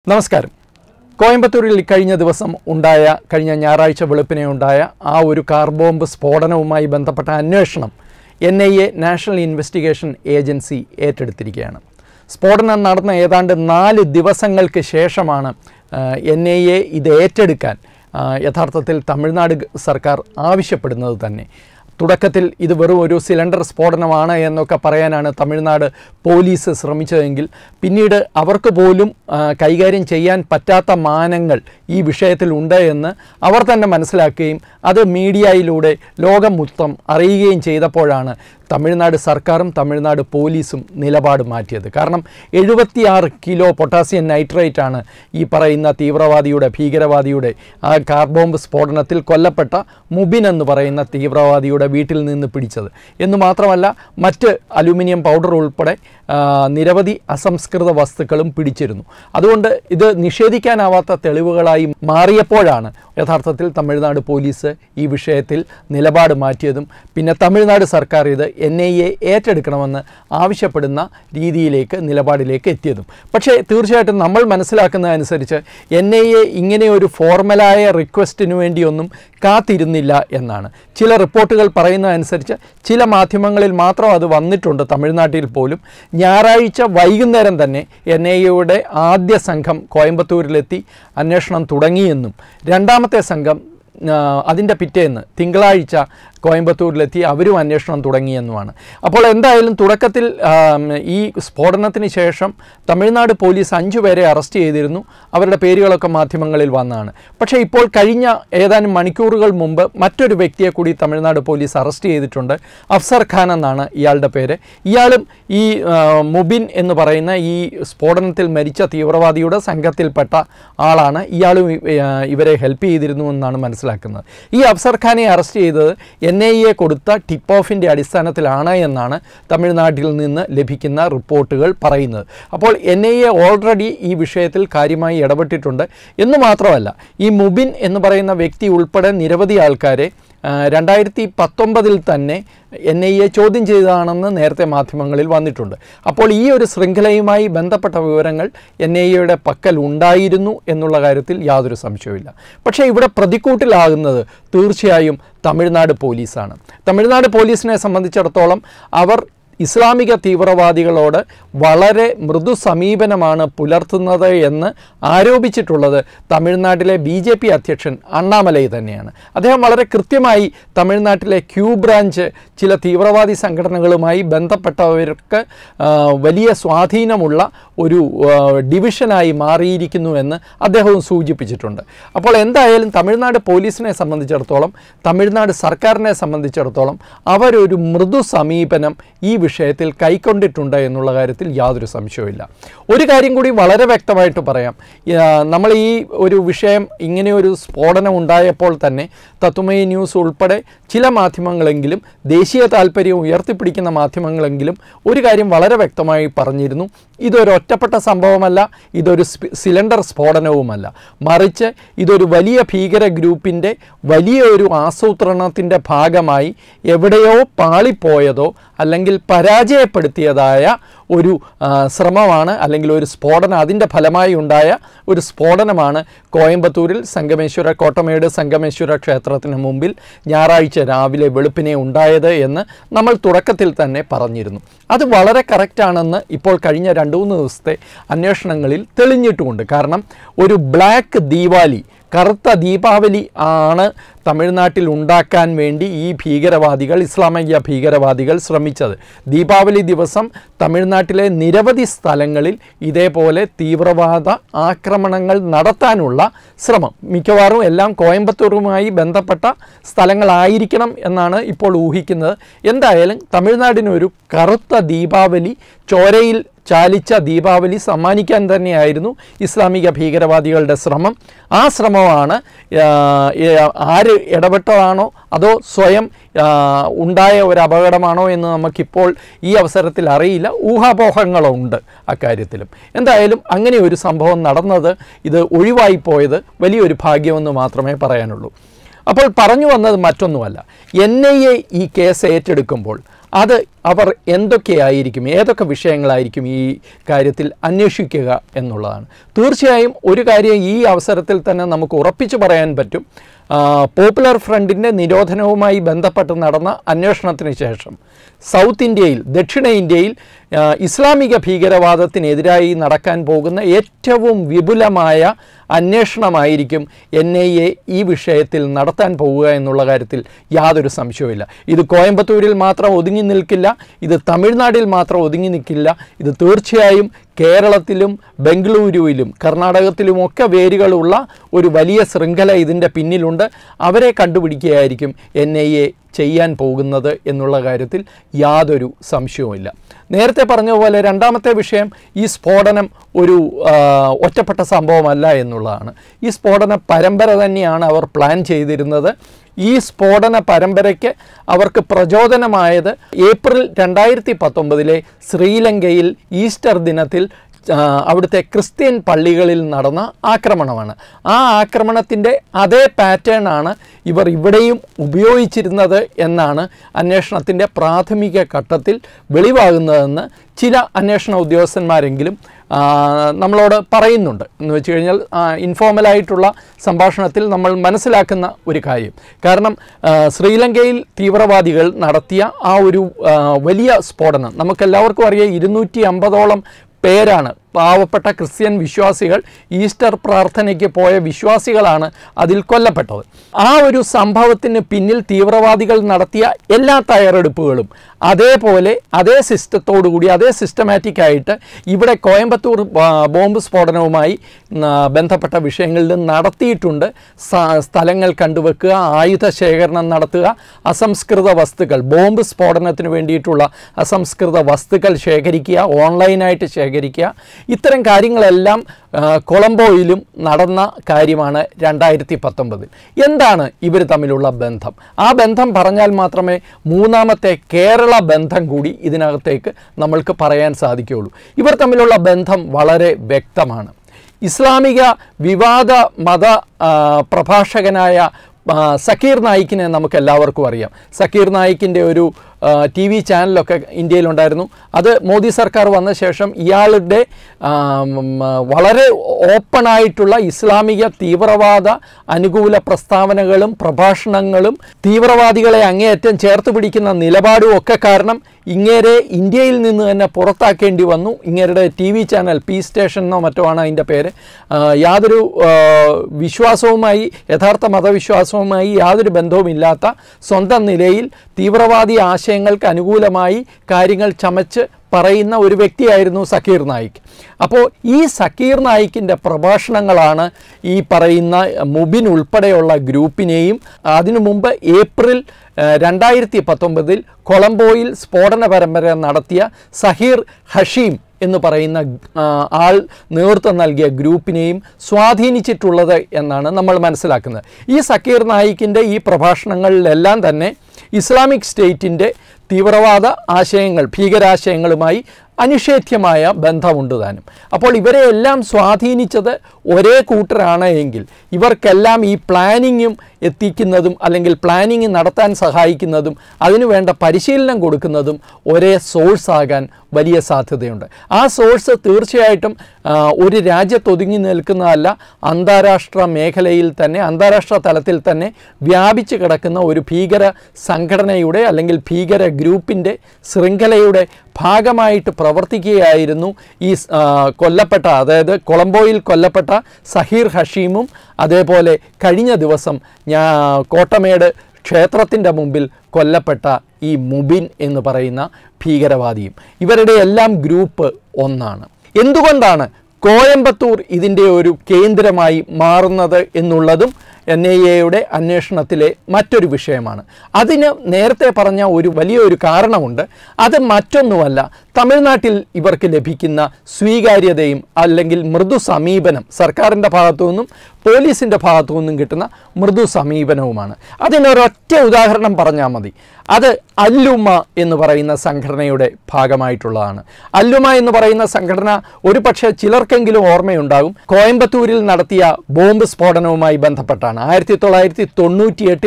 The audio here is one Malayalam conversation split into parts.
നമസ്കാരം കോയമ്പത്തൂരിൽ കഴിഞ്ഞ ദിവസം ഉണ്ടായ കഴിഞ്ഞ ഞായറാഴ്ച വെളുപ്പിനെ ഉണ്ടായ ആ ഒരു കാർ ബോംബ് സ്ഫോടനവുമായി ബന്ധപ്പെട്ട അന്വേഷണം N I A National Investigation Agency ഏറ്റെടുത്തിരിക്കുകയാണ് സ്ഫോടനം നടന്ന ഏതാണ്ട് നാല് ദിവസങ്ങൾക്ക് ശേഷമാണ് എൻ ഐ എ ഇത് ഏറ്റെടുക്കാൻ ആ, യഥാർത്ഥത്തിൽ തമിഴ്നാട് ഗ- സർക്കാർ ആവശ്യപ്പെടുന്നത് തന്നെ തുടക്കത്തിൽ ഇത് വെറും ഒരു സിലിണ്ടർ സ്ഫോടനമാണ് എന്നൊക്കെ പറയാനാണ് തമിഴ്നാട് പോലീസ് ശ്രമിച്ചതെങ്കിൽ പിന്നീട് അവർക്ക് പോലും ആ, കൈകാര്യം ചെയ്യാൻ പറ്റാത്ത മാനങ്ങൾ ഈ വിഷയത്തിൽ ഉണ്ട് എന്ന് അവർ തന്നെ മനസ്സിലാക്കുകയും അത് മീഡിയയിലൂടെ ലോകം മൊത്തം അറിയുകയും ചെയ്തപ്പോഴാണ് തമിഴ്നാട് സർക്കാരും തമിഴ്നാട് പോലീസും നിലപാട് മാറ്റിയത് കാരണം എഴുപത്തിയാറ് കിലോ പൊട്ടാസ്യം നൈട്രേറ്റ് ആണ് ഈ പറയുന്ന തീവ്രവാദിയുടെ ഭീകരവാദിയുടെ ആ കാർ ബോംബ് സ്ഫോടനത്തിൽ കൊല്ലപ്പെട്ട മുബിൻ എന്ന് പറയുന്ന തീവ്രവാദിയുടെ വീട്ടിൽ നിന്ന് പിടിച്ചത് എന്ന് മാത്രമല്ല മറ്റ് അലുമിനിയം പൗഡർ ഉൾപ്പെടെ ആ, നിരവധി അസംസ്കൃത വസ്തുക്കളും പിടിച്ചിരുന്നു അതുകൊണ്ട് ഇത് നിഷേധിക്കാനാവാത്ത തെളിവുകളായി മാറിയപ്പോഴാണ് യഥാർത്ഥത്തിൽ തമിഴ്നാട് പോലീസ് ഈ വിഷയത്തിൽ നിലപാട് മാറ്റിയതും പിന്നെ തമിഴ്നാട് സർക്കാർ ഇത് എൻ ഐ എ ഏറ്റെടുക്കണമെന്ന് ആവശ്യപ്പെടുന്ന രീതിയിലേക്ക് നിലപാടിലേക്ക് എത്തിയതും പക്ഷേ തീർച്ചയായിട്ടും നമ്മൾ മനസ്സിലാക്കുന്നതനുസരിച്ച് എൻ ഐ എ ഇങ്ങനെ ഒരു ഫോർമലായ റിക്വസ്റ്റിനു വേണ്ടിയൊന്നും കാത്തിരുന്നില്ല എന്നാണ് ചില റിപ്പോർട്ടുകൾ പറയുന്നതനുസരിച്ച് ചില മാധ്യമങ്ങളിൽ മാത്രം അത് വന്നിട്ടുണ്ട് തമിഴ്നാട്ടിൽ പോലും ഞായറാഴ്ച വൈകുന്നേരം തന്നെ എൻ ഐ എയുടെ ആദ്യ സംഘം കോയമ്പത്തൂരിലെത്തി അന്വേഷണം തുടങ്ങിയെന്നും രണ്ടാമത്തെ സംഘം ആ, അതിൻ്റെ പിറ്റേന്ന് തിങ്കളാഴ്ച കോയമ്പത്തൂരിലെത്തി അവരും അന്വേഷണം തുടങ്ങിയെന്നുമാണ് അപ്പോൾ എന്തായാലും തുടക്കത്തിൽ ആം, ഈ സ്ഫോടനത്തിന് ശേഷം തമിഴ്നാട് പോലീസ് അഞ്ചു പേരെ അറസ്റ്റ് ചെയ്തിരുന്നു അവരുടെ പേരുകളൊക്കെ മാധ്യമങ്ങളിൽ വന്നതാണ് പക്ഷേ ഇപ്പോൾ കഴിഞ്ഞ ഏതാനും മണിക്കൂറുകൾ മുമ്പ് മറ്റൊരു വ്യക്തിയെ കൂടി തമിഴ്നാട് പോലീസ് അറസ്റ്റ് ചെയ്തിട്ടുണ്ട് അഫ്സർ ഖാൻ എന്നാണ് ഇയാളുടെ പേര് ഇയാളും ഈ ആ, മുബിൻ എന്ന് പറയുന്ന ഈ സ്ഫോടനത്തിൽ മരിച്ച തീവ്രവാദിയുടെ സംഘത്തിൽപ്പെട്ട ആളാണ് ഇയാളും ഇ- ആ, ഇവരെ ഹെൽപ്പ് ചെയ്തിരുന്നു എന്നാണ് മനസ്സിലാക്കുന്നത് ഈ അഫ്സർ ഖാനെ അറസ്റ്റ് ചെയ്തത് എൻ ഐ എ കൊടുത്ത ടിപ്പ് ഓഫിൻ്റെ അടിസ്ഥാനത്തിലാണ് എന്നാണ് തമിഴ്നാട്ടിൽ നിന്ന് ലഭിക്കുന്ന റിപ്പോർട്ടുകൾ പറയുന്നത് അപ്പോൾ എൻ ഐ എ ഓൾറെഡി ഈ വിഷയത്തിൽ കാര്യമായി ഇടപെട്ടിട്ടുണ്ട് എന്ന് മാത്രമല്ല ഈ മുബിൻ എന്ന് പറയുന്ന വ്യക്തി ഉൾപ്പെടെ നിരവധി ആൾക്കാരെ ആ, രണ്ടായിരത്തി പത്തൊമ്പതിൽ തന്നെ എൻ ഐ എ ചോദ്യം ചെയ്തതാണെന്ന് നേരത്തെ മാധ്യമങ്ങളിൽ വന്നിട്ടുണ്ട് അപ്പോൾ ഈ ഒരു ശൃംഖലയുമായി ബന്ധപ്പെട്ട വിവരങ്ങൾ എൻ ഐ എയുടെ പക്കൽ ഉണ്ടായിരുന്നു എന്നുള്ള കാര്യത്തിൽ യാതൊരു സംശയവുമില്ല പക്ഷേ ഇവിടെ പ്രതിക്കൂട്ടിലാകുന്നത് തീർച്ചയായും തമിഴ്നാട് പോലീസാണ് തമിഴ്നാട് പോലീസിനെ സംബന്ധിച്ചിടത്തോളം അവർ ഇസ്ലാമിക തീവ്രവാദികളോട് വളരെ മൃദു സമീപനമാണ് പുലർത്തുന്നത് എന്ന് ആരോപിച്ചിട്ടുള്ളത് തമിഴ്നാട്ടിലെ ബി ജെ പി അധ്യക്ഷൻ അണ്ണാമലൈ തന്നെയാണ് അദ്ദേഹം വളരെ കൃത്യമായി തമിഴ്നാട്ടിലെ ക്യൂ ബ്രാഞ്ച് ചില തീവ്രവാദി സംഘടനകളുമായി ബന്ധപ്പെട്ടവർക്ക് ആ, വലിയ സ്വാധീനമുള്ള ഒരു ആ, ഡിവിഷനായി മാറിയിരിക്കുന്നു എന്ന് അദ്ദേഹവും സൂചിപ്പിച്ചിട്ടുണ്ട് അപ്പോൾ എന്തായാലും തമിഴ്നാട് പോലീസിനെ സംബന്ധിച്ചിടത്തോളം തമിഴ്നാട് സർക്കാരിനെ സംബന്ധിച്ചിടത്തോളം അവരൊരു മൃദു സമീപനം ഈ വിഷയത്തിൽ കൈക്കൊണ്ടിട്ടുണ്ട് എന്നുള്ള കാര്യത്തിൽ യാതൊരു സംശയവുമില്ല ഒരു കാര്യം കൂടി വളരെ വ്യക്തമായിട്ട് പറയാം ആ, നമ്മൾ ഈ ഒരു വിഷയം ഇങ്ങനെ ഒരു സ്ഫോടനം ഉണ്ടായപ്പോൾ തന്നെ തത്തുമയി ന്യൂസ് ഉൾപ്പെടെ ചില മാധ്യമങ്ങളെങ്കിലും ദേശീയ താല്പര്യം ഉയർത്തിപ്പിടിക്കുന്ന മാധ്യമങ്ങളെങ്കിലും ഒരു കാര്യം വളരെ വ്യക്തമായി പറഞ്ഞിരുന്നു ഇതൊരു ഒറ്റപ്പെട്ട സംഭവമല്ല ഇതൊരു സ്പി- സിലിണ്ടർ സ്ഫോടനവുമല്ല മറിച്ച് ഇതൊരു വലിയ ഭീകര ഗ്രൂപ്പിൻ്റെ വലിയ ഒരു ആസൂത്രണത്തിൻ്റെ ഭാഗമായി എവിടെയോ പാളിപ്പോയതോ അല്ലെങ്കിൽ പരാജയപ്പെടുത്തിയതായ ഒരു ആ, ശ്രമമാണ് അല്ലെങ്കിൽ ഒരു സ്ഫോടനം അതിൻ്റെ ഫലമായി ഉണ്ടായ ഒരു സ്ഫോടനമാണ് കോയമ്പത്തൂരിൽ സംഗമേശ്വര കോട്ടമേട് സംഗമേശ്വര ക്ഷേത്രത്തിന് മുമ്പിൽ ഞായറാഴ്ച രാവിലെ വെളുപ്പിനെ ഉണ്ടായത് എന്ന് നമ്മൾ തുടക്കത്തിൽ തന്നെ പറഞ്ഞിരുന്നു അത് വളരെ കറക്റ്റാണെന്ന് ഇപ്പോൾ കഴിഞ്ഞ രണ്ട് മൂന്ന് ദിവസത്തെ അന്വേഷണങ്ങളിൽ തെളിഞ്ഞിട്ടുമുണ്ട് കാരണം ഒരു ബ്ലാക്ക് ദീപാവലി കറുത്ത ദീപാവലി ആണ് തമിഴ്നാട്ടിൽ ഉണ്ടാക്കാൻ വേണ്ടി ഈ ഭീകരവാദികൾ ഇസ്ലാമിക ഭീകരവാദികൾ ശ്രമിച്ചത് ദീപാവലി ദിവസം തമിഴ്നാട്ടിലെ നിരവധി സ്ഥലങ്ങളിൽ ഇതേപോലെ തീവ്രവാദ ആക്രമണങ്ങൾ നടത്താനുള്ള ശ്രമം മിക്കവാറും എല്ലാം കോയമ്പത്തൂരുമായി ബന്ധപ്പെട്ട സ്ഥലങ്ങളായിരിക്കണം എന്നാണ് ഇപ്പോൾ ഊഹിക്കുന്നത് എന്തായാലും തമിഴ്നാടിനൊരു കറുത്ത ദീപാവലി ചോരയിൽ ചാലിച്ച ദീപാവലി സമ്മാനിക്കാൻ തന്നെയായിരുന്നു ഇസ്ലാമിക ഭീകരവാദികളുടെ ശ്രമം ആ ശ്രമമാണ് ആ, ഏ- ആര് ഇടപെട്ടതാണോ അതോ സ്വയം ആ, ഉണ്ടായ ഒരു അപകടമാണോ എന്ന് നമുക്കിപ്പോൾ ഈ അവസരത്തിൽ അറിയില്ല ഊഹാപോഹങ്ങളുണ്ട് അക്കാര്യത്തിലും എന്തായാലും അങ്ങനെ ഒരു സംഭവം നടന്നത് ഇത് ഒഴിവായി പോയത് വലിയൊരു ഭാഗ്യമെന്ന് മാത്രമേ പറയാനുള്ളൂ അപ്പോൾ പറഞ്ഞു വന്നത് മറ്റൊന്നുമല്ല എൻ ഐ എ ഈ കേസ് ഏറ്റെടുക്കുമ്പോൾ അത് അവർ എന്തൊക്കെയായിരിക്കും ഏതൊക്കെ വിഷയങ്ങളായിരിക്കും ഈ കാര്യത്തിൽ അന്വേഷിക്കുക എന്നുള്ളതാണ് തീർച്ചയായും ഒരു കാര്യം ഈ അവസരത്തിൽ തന്നെ നമുക്ക് ഉറപ്പിച്ചു പറയാൻ പറ്റും ആ, പോപ്പുലർ ഫ്രണ്ടിൻ്റെ നിരോധനവുമായി ബന്ധപ്പെട്ട് നടന്ന അന്വേഷണത്തിന് ശേഷം സൗത്ത് ഇന്ത്യയിൽ ദക്ഷിണ ഇന്ത്യയിൽ ആ, ഇസ്ലാമിക ഭീകരവാദത്തിനെതിരായി നടക്കാൻ പോകുന്ന ഏറ്റവും വിപുലമായ അന്വേഷണമായിരിക്കും എൻ ഐ എ ഈ വിഷയത്തിൽ നടത്താൻ പോവുക എന്നുള്ള കാര്യത്തിൽ യാതൊരു സംശയവുമില്ല ഇത് കോയമ്പത്തൂരിൽ മാത്രം ഒതുങ്ങി നിൽക്കില്ല ഇത് തമിഴ്നാട്ടിൽ മാത്രം ഒതുങ്ങി നിൽക്കില്ല ഇത് തീർച്ചയായും കേരളത്തിലും ബംഗളൂരുവിലും കർണാടകത്തിലുമൊക്കെ വേരുകളുള്ള ഒരു വലിയ ശൃംഖല ഇതിൻ്റെ പിന്നിലുണ്ട് അവരെ കണ്ടുപിടിക്കുകയായിരിക്കും എൻ ഐ എ ചെയ്യാൻ പോകുന്നത് എന്നുള്ള കാര്യത്തിൽ യാതൊരു സംശയവുമില്ല നേരത്തെ പറഞ്ഞ പോലെ രണ്ടാമത്തെ വിഷയം ഈ സ്ഫോടനം ഒരു ആ, ഒറ്റപ്പെട്ട സംഭവമല്ല എന്നുള്ളതാണ് ഈ സ്ഫോടന പരമ്പര തന്നെയാണ് അവർ പ്ലാൻ ചെയ്തിരുന്നത് ഈ സ്ഫോടന പരമ്പരയ്ക്ക് അവർക്ക് പ്രചോദനമായത് ഏപ്രിൽ രണ്ടായിരത്തി പത്തൊമ്പതിലെ ശ്രീലങ്കയിൽ ഈസ്റ്റർ ദിനത്തിൽ ആ, അവിടുത്തെ ക്രിസ്ത്യൻ പള്ളികളിൽ നടന്ന ആക്രമണമാണ് ആ ആക്രമണത്തിൻ്റെ അതേ പാറ്റേൺ ആണ് ഇവർ ഇവിടെയും ഉപയോഗിച്ചിരുന്നത് എന്നാണ് അന്വേഷണത്തിൻ്റെ പ്രാഥമിക ഘട്ടത്തിൽ വെളിവാകുന്നതെന്ന് ചില അന്വേഷണ ഉദ്യോഗസ്ഥന്മാരെങ്കിലും ആ, നമ്മളോട് പറയുന്നുണ്ട് എന്ന് വെച്ച് കഴിഞ്ഞാൽ ആ, ഇൻഫോർമലായിട്ടുള്ള സംഭാഷണത്തിൽ നമ്മൾ മനസ്സിലാക്കുന്ന ഒരു കാര്യം കാരണം ആ, ശ്രീലങ്കയിൽ തീവ്രവാദികൾ നടത്തിയ ആ ഒരു ആ, വലിയ സ്ഫോടനം നമുക്കെല്ലാവർക്കും അറിയാം ഇരുന്നൂറ്റി അമ്പതോളം പേരാണ് പാവപ്പെട്ട ക്രിസ്ത്യൻ വിശ്വാസികൾ ഈസ്റ്റർ പ്രാർത്ഥനയ്ക്ക് പോയ വിശ്വാസികളാണ് അതിൽ കൊല്ലപ്പെട്ടത് ആ ഒരു സംഭവത്തിന് പിന്നിൽ തീവ്രവാദികൾ നടത്തിയ എല്ലാ തയ്യാറെടുപ്പുകളും അതേപോലെ അതേ സിസ്റ്റത്തോടു കൂടി അതേ സിസ്റ്റമാറ്റിക് ആയിട്ട് ഇവിടെ കോയമ്പത്തൂർ ആ, ബോംബ് സ്ഫോടനവുമായി ആ, ബന്ധപ്പെട്ട വിഷയങ്ങളിൽ നടത്തിയിട്ടുണ്ട് സ- സ്ഥലങ്ങൾ കണ്ടുവെക്കുക ആയുധ ശേഖരണം നടത്തുക അസംസ്കൃത വസ്തുക്കൾ ബോംബ് സ്ഫോടനത്തിന് വേണ്ടിയിട്ടുള്ള അസംസ്കൃത വസ്തുക്കൾ ശേഖരിക്കുക ഓൺലൈനായിട്ട് ശേഖരിക്കുക ഇത്തരം കാര്യങ്ങളെല്ലാം ആ, കൊളംബോയിലും നടന്ന കാര്യമാണ് രണ്ടായിരത്തി പത്തൊമ്പതിൽ എന്താണ് ഇവർ തമ്മിലുള്ള ബന്ധം ആ ബന്ധം പറഞ്ഞാൽ മാത്രമേ മൂന്നാമത്തെ കേരള ബന്ധം കൂടി ഇതിനകത്തേക്ക് നമ്മൾക്ക് പറയാൻ സാധിക്കുകയുള്ളൂ ഇവർ തമ്മിലുള്ള ബന്ധം വളരെ വ്യക്തമാണ് ഇസ്ലാമിക വിവാദ മത ആ, പ്രഭാഷകനായ ആ, സക്കീർ നായിക്കിനെ നമുക്ക് എല്ലാവർക്കും അറിയാം സക്കീർ നായിക്കിൻ്റെ ഒരു ടി വി ചാനലൊക്കെ ഇന്ത്യയിലുണ്ടായിരുന്നു അത് മോദി സർക്കാർ വന്ന ശേഷം ഇയാളുടെ ആ, ഉം, ആ, വളരെ ഓപ്പണായിട്ടുള്ള ഇസ്ലാമിക തീവ്രവാദ അനുകൂല പ്രസ്താവനകളും പ്രഭാഷണങ്ങളും തീവ്രവാദികളെ അങ്ങേയറ്റം ചേർത്ത് പിടിക്കുന്ന നിലപാടും ഒക്കെ കാരണം ഇങ്ങേരെ ഇന്ത്യയിൽ നിന്ന് തന്നെ പുറത്താക്കേണ്ടി വന്നു ഇങ്ങേരുടെ T V channel P station എന്നോ മറ്റോ ആണ് അതിൻ്റെ പേര് ആ, യാതൊരു ആ, വിശ്വാസവുമായി യഥാർത്ഥ മതവിശ്വാസവുമായി യാതൊരു ബന്ധവുമില്ലാത്ത സ്വന്തം നിലയിൽ തീവ്രവാദി ആശയങ്ങൾക്ക് അനുകൂലമായി കാര്യങ്ങൾ ചമച്ച് പറയുന്ന ഒരു വ്യക്തിയായിരുന്നു സക്കീർ നായിക് അപ്പോൾ ഈ സക്കീർ നായിക്കിൻ്റെ പ്രഭാഷണങ്ങളാണ് ഈ പറയുന്ന മുബിൻ ഉൾപ്പെടെയുള്ള ഗ്രൂപ്പിനെയും അതിനു മുമ്പ് ഏപ്രിൽ രണ്ടായിരത്തി പത്തൊമ്പതിൽ കൊളംബോയിൽ സ്ഫോടന പരമ്പര നടത്തിയ സഹീർ ഹഷീം എന്ന് പറയുന്ന ആ, ആൾ നേതൃത്വം നൽകിയ ഗ്രൂപ്പിനെയും സ്വാധീനിച്ചിട്ടുള്ളത് എന്നാണ് നമ്മൾ മനസ്സിലാക്കുന്നത് ഈ സക്കീർ നായിക്കിൻ്റെ ഈ പ്രഭാഷണങ്ങളിലെല്ലാം തന്നെ ഇസ്ലാമിക് സ്റ്റേറ്റിൻ്റെ തീവ്രവാദ ആശയങ്ങൾ ഭീകരാശയങ്ങളുമായി അനിഷേധ്യമായ ബന്ധമുണ്ട് താനും അപ്പോൾ ഇവരെ എല്ലാം സ്വാധീനിച്ചത് ഒരേ കൂട്ടരാണ് എങ്കിൽ ഇവർക്കെല്ലാം ഈ പ്ലാനിങ്ങും എത്തിക്കുന്നതും അല്ലെങ്കിൽ പ്ലാനിങ് നടത്താൻ സഹായിക്കുന്നതും അതിനുവേണ്ട പരിശീലനം കൊടുക്കുന്നതും ഒരേ സോഴ്സ് ആകാൻ വലിയ സാധ്യതയുണ്ട് ആ സോഴ്സ് തീർച്ചയായിട്ടും ആ, ഒരു രാജ്യത്തൊതുങ്ങി നിൽക്കുന്നതല്ല അന്താരാഷ്ട്ര മേഖലയിൽ തന്നെ അന്താരാഷ്ട്ര തലത്തിൽ തന്നെ വ്യാപിച്ചു കിടക്കുന്ന ഒരു ഭീകര സംഘടനയുടെ അല്ലെങ്കിൽ ഭീകര ഗ്രൂപ്പിൻ്റെ ശൃംഖലയുടെ ഭാഗമായിട്ട് പ്രവർത്തിക്കുകയായിരുന്നു ഈ സ്- ആ, കൊല്ലപ്പെട്ട അതായത് കൊളംബോയിൽ കൊല്ലപ്പെട്ട സഹീർ ഹഷീമും അതേപോലെ കഴിഞ്ഞ ദിവസം ഞാ കോട്ടമേട് ക്ഷേത്രത്തിൻ്റെ മുമ്പിൽ കൊല്ലപ്പെട്ട ഈ മുബിൻ എന്ന് പറയുന്ന ഭീകരവാദിയും ഇവരുടെ എല്ലാം ഗ്രൂപ്പ് ഒന്നാണ് എന്തുകൊണ്ടാണ് കോയമ്പത്തൂർ ഇതിൻ്റെ ഒരു കേന്ദ്രമായി മാറുന്നത് എന്നുള്ളതും എൻ ഐ എയുടെ അന്വേഷണത്തിലെ മറ്റൊരു വിഷയമാണ് അതിന് നേരത്തെ പറഞ്ഞ ഒരു വലിയൊരു കാരണമുണ്ട് അത് മറ്റൊന്നുമല്ല തമിഴ്നാട്ടിൽ ഇവർക്ക് ലഭിക്കുന്ന സ്വീകാര്യതയും അല്ലെങ്കിൽ മൃദു സമീപനം സർക്കാരിൻ്റെ ഭാഗത്തു നിന്നും പോലീസിൻ്റെ ഭാഗത്തു നിന്നും കിട്ടുന്ന മൃദു സമീപനവുമാണ് അതിനൊരൊറ്റ ഉദാഹരണം പറഞ്ഞാൽ മതി അത് അല്ലുമ എന്ന് പറയുന്ന സംഘടനയുടെ ഭാഗമായിട്ടുള്ളതാണ് അല്ലുമ എന്ന് പറയുന്ന സംഘടന ഒരു പക്ഷേ ചിലർക്കെങ്കിലും ഓർമ്മയുണ്ടാകും കോയമ്പത്തൂരിൽ നടത്തിയ ബോംബ് സ്ഫോടനവുമായി ബന്ധപ്പെട്ടാണ് ആയിരത്തി തൊള്ളായിരത്തി തൊണ്ണൂറ്റിയെട്ടിൽ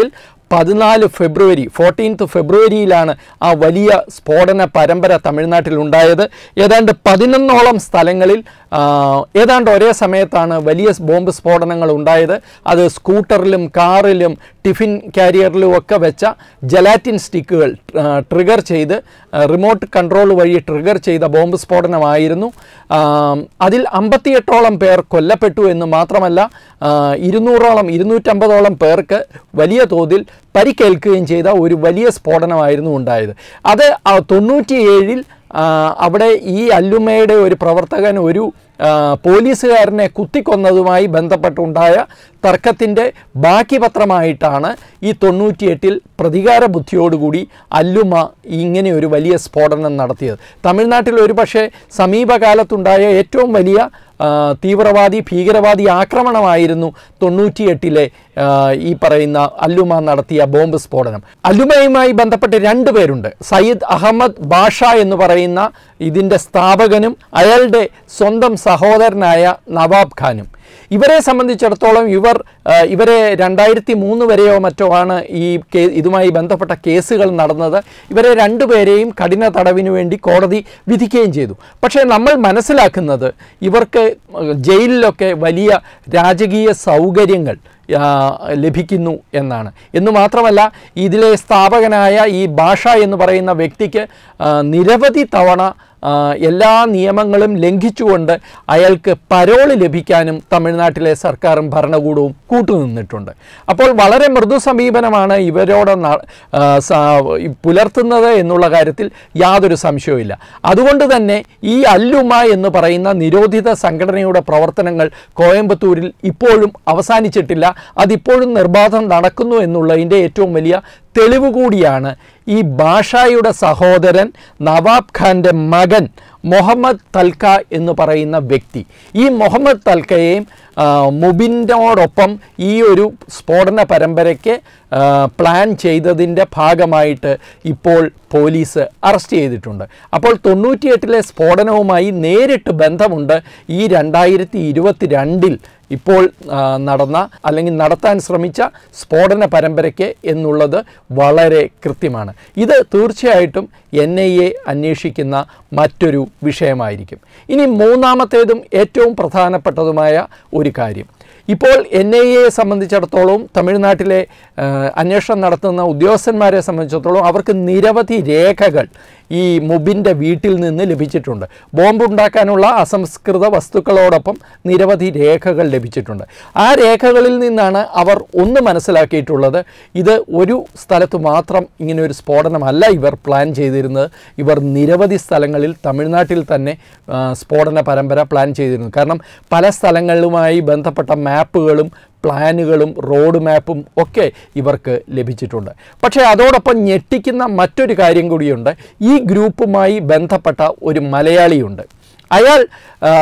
പതിനാല് ഫെബ്രുവരി ഫോർട്ടീൻത്ത് ഫെബ്രുവരിയിലാണ് ആ വലിയ സ്ഫോടന പരമ്പര തമിഴ്നാട്ടിൽ ഉണ്ടായത് ഏതാണ്ട് പതിനൊന്നോളം സ്ഥലങ്ങളിൽ ആ, ഏതാണ്ട് ഒരേ സമയത്താണ് വലിയ ബോംബ് സ്ഫോടനങ്ങൾ ഉണ്ടായത് അത് സ്കൂട്ടറിലും കാറിലും ടിഫിൻ കാരിയറിലും ഒക്കെ വെച്ച ജലാറ്റിൻ സ്റ്റിക്കുകൾ ട്രിഗർ ചെയ്ത് റിമോട്ട് കൺട്രോൾ വഴി ട്രിഗർ ചെയ്ത ബോംബ് സ്ഫോടനമായിരുന്നു ആ, അതിൽ അമ്പത്തിയെട്ടോളം പേർ കൊല്ലപ്പെട്ടു എന്ന് മാത്രമല്ല ആ, ഇരുന്നൂറോളം ഇരുന്നൂറ്റമ്പതോളം പേർക്ക് വലിയ തോതിൽ പരിക്കേൽക്കുകയും ചെയ്ത ഒരു വലിയ സ്ഫോടനമായിരുന്നു ഉണ്ടായത് അത് ആ തൊണ്ണൂറ്റിയേഴിൽ ആ, അവിടെ ഈ അല്ലുമയുടെ ഒരു പ്രവർത്തകൻ ഒരു ആ, പോലീസുകാരനെ കുത്തിക്കൊന്നതുമായി ബന്ധപ്പെട്ടുണ്ടായ തർക്കത്തിൻ്റെ ബാക്കി പത്രമായിട്ടാണ് ഈ തൊണ്ണൂറ്റിയെട്ടിൽ പ്രതികാര ബുദ്ധിയോടുകൂടി അല്ലുമ ഇങ്ങനെ ഒരു വലിയ സ്ഫോടനം നടത്തിയത് തമിഴ്നാട്ടിൽ ഒരു പക്ഷേ സമീപകാലത്തുണ്ടായ ഏറ്റവും വലിയ ആ, തീവ്രവാദി ഭീകരവാദി ആക്രമണമായിരുന്നു തൊണ്ണൂറ്റിയെട്ടിലെ ആ, ഈ പറയുന്ന അല്ലുമ നടത്തിയ ബോംബ് സ്ഫോടനം അല്ലുമയുമായി ബന്ധപ്പെട്ട് രണ്ട് പേരുണ്ട് സയ്യിദ് അഹമ്മദ് ബാഷ എന്ന് പറയുന്ന ഇതിൻ്റെ സ്ഥാപകനും അയാളുടെ സ്വന്തം സഹോദരനായ നവാബ് ഖാനും ഇവരെ സംബന്ധിച്ചിടത്തോളം ഇവർ ആ, ഇവരെ രണ്ടായിരത്തി മൂന്ന് വരെയോ മറ്റോ ആണ് ഈ കേ ഇതുമായി ബന്ധപ്പെട്ട കേസുകൾ നടന്നത് ഇവരെ രണ്ടുപേരെയും കഠിന തടവിന് വേണ്ടി കോടതി വിധിക്കുകയും ചെയ്തു പക്ഷേ നമ്മൾ മനസ്സിലാക്കുന്നത് ഇവർക്ക് ജയിലിലൊക്കെ വലിയ രാജകീയ സൗകര്യങ്ങൾ ആ, ലഭിക്കുന്നു എന്നാണ് എന്ന് മാത്രമല്ല ഇതിലെ സ്ഥാപകനായ ഈ ഭാഷ എന്ന് പറയുന്ന വ്യക്തിക്ക് ആ, നിരവധി തവണ ആ, എല്ലാ നിയമങ്ങളും ലംഘിച്ചുകൊണ്ട് അയാൾക്ക് പരോള് ലഭിക്കാനും തമിഴ്നാട്ടിലെ സർക്കാരും ഭരണകൂടവും കൂട്ടുനിന്നിട്ടുണ്ട് അപ്പോൾ വളരെ മൃദു സമീപനമാണ് ഇവരോട് ന- ആ, സ- ഈ പുലർത്തുന്നത് എന്നുള്ള കാര്യത്തിൽ യാതൊരു സംശയവുമില്ല അതുകൊണ്ട് തന്നെ ഈ അല്ലുമ എന്ന് പറയുന്ന നിരോധിത സംഘടനയുടെ പ്രവർത്തനങ്ങൾ കോയമ്പത്തൂരിൽ ഇപ്പോഴും അവസാനിച്ചിട്ടില്ല അതിപ്പോഴും നിർബാധം നടക്കുന്നു എന്നുള്ളതിൻ്റെ ഏറ്റവും വലിയ തെളിവ് കൂടിയാണ് ഈ ഭാഷയുടെ സഹോദരൻ നവാബ് ഖാൻ്റെ മകൻ മുഹമ്മദ് തൽക്ക എന്ന് പറയുന്ന വ്യക്തി ഈ മുഹമ്മദ് തൽക്കയെയും ആ, മുബിനോടൊപ്പം ഈ ഒരു സ്ഫോടന പരമ്പരയ്ക്ക് ആ, പ്ലാൻ ചെയ്തതിൻ്റെ ഭാഗമായിട്ട് ഇപ്പോൾ പോലീസ് അറസ്റ്റ് ചെയ്തിട്ടുണ്ട് അപ്പോൾ തൊണ്ണൂറ്റിയെട്ടിലെ സ്ഫോടനവുമായി നേരിട്ട് ബന്ധമുണ്ട് ഈ രണ്ടായിരത്തി ഇരുപത്തി രണ്ടിൽ ഇപ്പോൾ ആ, നടന്ന അല്ലെങ്കിൽ നടത്താൻ ശ്രമിച്ച സ്ഫോടന പരമ്പരയ്ക്ക് എന്നുള്ളത് വളരെ കൃത്യമാണ് ഇത് തീർച്ചയായിട്ടും എൻ ഐ എ അന്വേഷിക്കുന്ന മറ്റൊരു വിഷയമായിരിക്കും ഇനി മൂന്നാമത്തേതും ഏറ്റവും പ്രധാനപ്പെട്ടതുമായ ഒരു കാര്യം ഇപ്പോൾ എൻ ഐ എയെ സംബന്ധിച്ചിടത്തോളം തമിഴ്നാട്ടിലെ ആ, അന്വേഷണം നടത്തുന്ന ഉദ്യോഗസ്ഥന്മാരെ സംബന്ധിച്ചിടത്തോളം അവർക്ക് നിരവധി രേഖകൾ ഈ മുബിൻ്റെ വീട്ടിൽ നിന്ന് ലഭിച്ചിട്ടുണ്ട് ബോംബ് ഉണ്ടാക്കാനുള്ള അസംസ്കൃത വസ്തുക്കളോടൊപ്പം നിരവധി രേഖകൾ ലഭിച്ചിട്ടുണ്ട് ആ രേഖകളിൽ നിന്നാണ് അവർ ഒന്ന് മനസ്സിലാക്കിയിട്ടുള്ളത് ഇത് ഒരു സ്ഥലത്ത് മാത്രം ഇങ്ങനെ ഒരു സ്ഫോടനമല്ല ഇവർ പ്ലാൻ ചെയ്തിരുന്നത് ഇവർ നിരവധി സ്ഥലങ്ങളിൽ തമിഴ്നാട്ടിൽ തന്നെ ആ, സ്ഫോടന പരമ്പര പ്ലാൻ ചെയ്തിരുന്നു കാരണം പല സ്ഥലങ്ങളുമായി ബന്ധപ്പെട്ട മാപ്പുകളും പ്ലാനുകളും റോഡ് മാപ്പും ഒക്കെ ഇവർക്ക് ലഭിച്ചിട്ടുണ്ട് പക്ഷേ അതോടൊപ്പം ഞെട്ടിക്കുന്ന മറ്റൊരു കാര്യം കൂടിയുണ്ട് ഈ ഗ്രൂപ്പുമായി ബന്ധപ്പെട്ട ഒരു മലയാളിയുണ്ട് അയാൾ ആ,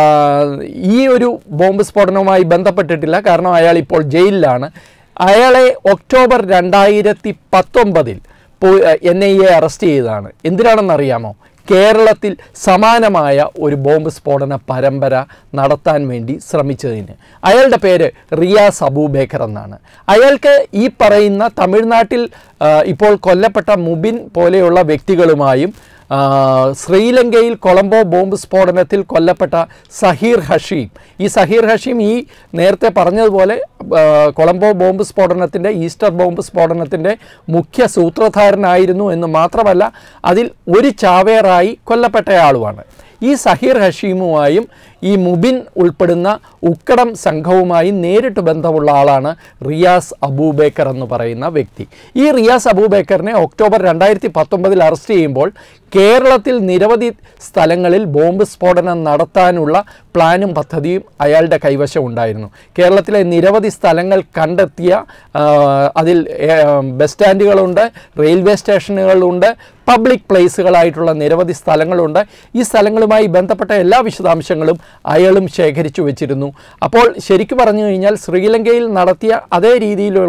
ഈ ഒരു ബോംബ് സ്ഫോടനവുമായി ബന്ധപ്പെട്ടിട്ടില്ല കാരണം അയാൾ ഇപ്പോൾ ജയിലിലാണ് അയാളെ ഒക്ടോബർ രണ്ടായിരത്തി പത്തൊമ്പതിൽ എൻ ഐ എ അറസ്റ്റ് ചെയ്തതാണ് എന്തിനാണെന്നറിയാമോ കേരളത്തിൽ സമാനമായ ഒരു ബോംബ് സ്ഫോടന പരമ്പര നടത്താൻ വേണ്ടി ശ്രമിച്ചതിന് അയാളുടെ പേര് റിയാസ് അബൂബേക്കർ എന്നാണ് അയാൾക്ക് ഈ പറയുന്ന തമിഴ്നാട്ടിൽ ആ, ഇപ്പോൾ കൊല്ലപ്പെട്ട മുബിൻ പോലെയുള്ള വ്യക്തികളുമായും ആ, ശ്രീലങ്കയിൽ കൊളംബോ ബോംബ് സ്ഫോടനത്തിൽ കൊല്ലപ്പെട്ട സഹീർ ഹഷീം ഈ സഹീർ ഹഷീം ഈ നേരത്തെ പറഞ്ഞതുപോലെ ആ, കൊളംബോ ബോംബ് സ്ഫോടനത്തിൻ്റെ ഈസ്റ്റർ ബോംബ് സ്ഫോടനത്തിൻ്റെ മുഖ്യ സൂത്രധാരനായിരുന്നു എന്ന് മാത്രമല്ല അതിൽ ഒരു ചാവേറായി കൊല്ലപ്പെട്ടയാളുമാണ് ഈ സഹീർ ഹഷീമുമായും ഈ മുബിൻ ഉൾപ്പെടുന്ന ഉക്കടം സംഘവുമായി നേരിട്ട് ബന്ധമുള്ള ആളാണ് റിയാസ് അബൂബേക്കർ എന്ന് പറയുന്ന വ്യക്തി ഈ റിയാസ് അബൂബേക്കറിനെ ഒക്ടോബർ രണ്ടായിരത്തി പത്തൊമ്പതിൽ അറസ്റ്റ് ചെയ്യുമ്പോൾ കേരളത്തിൽ നിരവധി സ്ഥലങ്ങളിൽ ബോംബ് സ്ഫോടനം നടത്താനുള്ള പ്ലാനും പദ്ധതിയും അയാളുടെ കൈവശം ഉണ്ടായിരുന്നു കേരളത്തിലെ നിരവധി സ്ഥലങ്ങൾ കണ്ടെത്തിയ ആ, അതിൽ ഏ, ബസ് സ്റ്റാൻഡുകളുണ്ട് റെയിൽവേ സ്റ്റേഷനുകളുണ്ട് പബ്ലിക് പ്ലേസുകളായിട്ടുള്ള നിരവധി സ്ഥലങ്ങളുണ്ട് ഈ സ്ഥലങ്ങളുമായി ബന്ധപ്പെട്ട എല്ലാ വിശദാംശങ്ങളും അയാളും ശേഖരിച്ചു വെച്ചിരുന്നു അപ്പോൾ ശരിക്കു പറഞ്ഞു കഴിഞ്ഞാൽ ശ്രീലങ്കയിൽ നടത്തിയ അതേ രീതിയിലുള്ള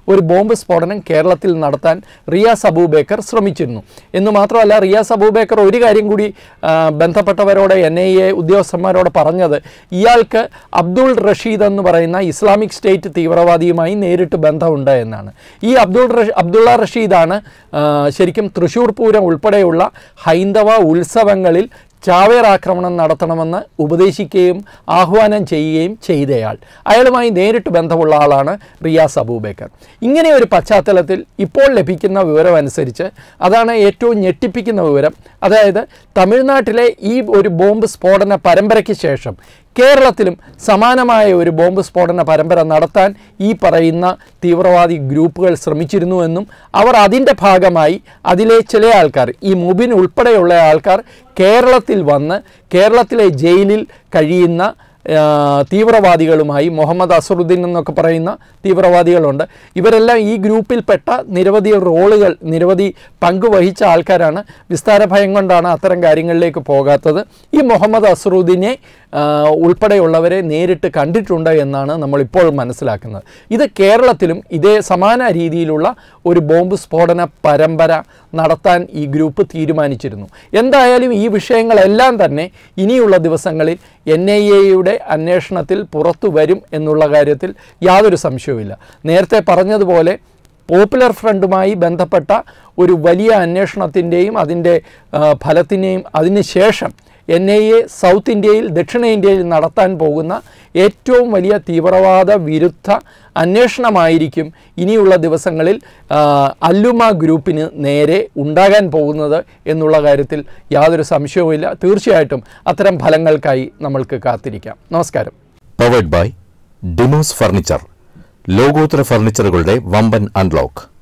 ഒരു ബോംബ് സ്ഫോടനം കേരളത്തിൽ നടത്താൻ റിയാസ് അബൂബേക്കർ ശ്രമിച്ചിരുന്നു എന്ന് മാത്രമല്ല റിയാസ് അബൂബേക്കർ ഒരു കാര്യം കൂടി ആ, ബന്ധപ്പെട്ടവരോട് എൻ ഐ എ ഉദ്യോഗസ്ഥന്മാരോട് പറഞ്ഞത് ഇയാൾക്ക് അബ്ദുൾ റഷീദ് എന്ന് പറയുന്ന ഇസ്ലാമിക് സ്റ്റേറ്റ് തീവ്രവാദിയുമായി നേരിട്ട് ബന്ധമുണ്ട് എന്നാണ് ഈ അബ്ദുൾ റഷ അബ്ദുള്ള റഷീദാണ് ആ, ശരിക്കും തൃശ്ശൂർ പൂരം ഉൾപ്പെടെയുള്ള ഹൈന്ദവ ഉത്സവങ്ങളിൽ ചാവേർ ആക്രമണം നടത്തണമെന്ന് ഉപദേശിക്കുകയും ആഹ്വാനം ചെയ്യുകയും ചെയ്തയാൾ അയാളുമായി നേരിട്ട് ബന്ധമുള്ള ആളാണ് റിയാസ് അബൂബേക്കർ ഇങ്ങനെ ഒരു പശ്ചാത്തലത്തിൽ ഇപ്പോൾ ലഭിക്കുന്ന വിവരം അനുസരിച്ച് അതാണ് ഏറ്റവും ഞെട്ടിപ്പിക്കുന്ന വിവരം അതായത് തമിഴ്നാട്ടിലെ ഈ ഒരു ബോംബ് സ്ഫോടന പരമ്പരയ്ക്ക് ശേഷം കേരളത്തിലും സമാനമായ ഒരു ബോംബ് സ്ഫോടന പരമ്പര നടത്താൻ ഈ പറയുന്ന തീവ്രവാദി ഗ്രൂപ്പുകൾ ശ്രമിച്ചിരുന്നുവെന്നും അവർ അതിൻ്റെ ഭാഗമായി അതിലെ ചില ആൾക്കാർ ഈ മുബിൻ ഉൾപ്പെടെയുള്ള ആൾക്കാർ കേരളത്തിൽ വന്ന് കേരളത്തിലെ ജയിലിൽ കഴിയുന്ന ആ, തീവ്രവാദികളുമായി മുഹമ്മദ് അസറുദ്ദീൻ എന്നൊക്കെ പറയുന്ന തീവ്രവാദികളുണ്ട് ഇവരെല്ലാം ഈ ഗ്രൂപ്പിൽപ്പെട്ട നിരവധി റോളുകൾ നിരവധി പങ്ക് വഹിച്ച ആൾക്കാരാണ് വിസ്താര ഭയം കൊണ്ടാണ് അത്തരം കാര്യങ്ങളിലേക്ക് പോകാത്തത് ഈ മുഹമ്മദ് അസറുദ്ദീനെ ആ, ഉൾപ്പെടെയുള്ളവരെ നേരിട്ട് കണ്ടിട്ടുണ്ട് എന്നാണ് നമ്മളിപ്പോൾ മനസ്സിലാക്കുന്നത് ഇത് കേരളത്തിലും ഇതേ സമാന രീതിയിലുള്ള ഒരു ബോംബ് സ്ഫോടന പരമ്പര നടത്താൻ ഈ ഗ്രൂപ്പ് തീരുമാനിച്ചിരുന്നു എന്തായാലും ഈ വിഷയങ്ങളെല്ലാം തന്നെ ഇനിയുള്ള ദിവസങ്ങളിൽ എൻ ഐ എയുടെ അന്വേഷണത്തിൽ പുറത്തു വരും എന്നുള്ള കാര്യത്തിൽ യാതൊരു സംശയവുമില്ല നേരത്തെ പറഞ്ഞതുപോലെ പോപ്പുലർ ഫ്രണ്ടുമായി ബന്ധപ്പെട്ട ഒരു വലിയ അന്വേഷണത്തിൻ്റെയും അതിൻ്റെ ആ, ഫലത്തിൻ്റെയും അതിന് ശേഷം എൻ ഐ എ സൗത്ത് ഇന്ത്യയിൽ ദക്ഷിണേന്ത്യയിൽ നടത്താൻ പോകുന്ന ഏറ്റവും വലിയ തീവ്രവാദ വിരുദ്ധ അന്വേഷണമായിരിക്കും ഇനിയുള്ള ദിവസങ്ങളിൽ ആ, അല്ലുമ ഗ്രൂപ്പിന് നേരെ ഉണ്ടാകാൻ പോകുന്നത് എന്നുള്ള കാര്യത്തിൽ യാതൊരു സംശയവുമില്ല തീർച്ചയായിട്ടും അത്തരം ഫലങ്ങൾക്കായി നമ്മൾക്ക് കാത്തിരിക്കാം നമസ്കാരം പവേഡ് ബൈ ഡിമോസ് ഫർണിച്ചർ ലോകോത്തര ഫർണിച്ചറുകളുടെ വമ്പൻ അൺലോക്ക്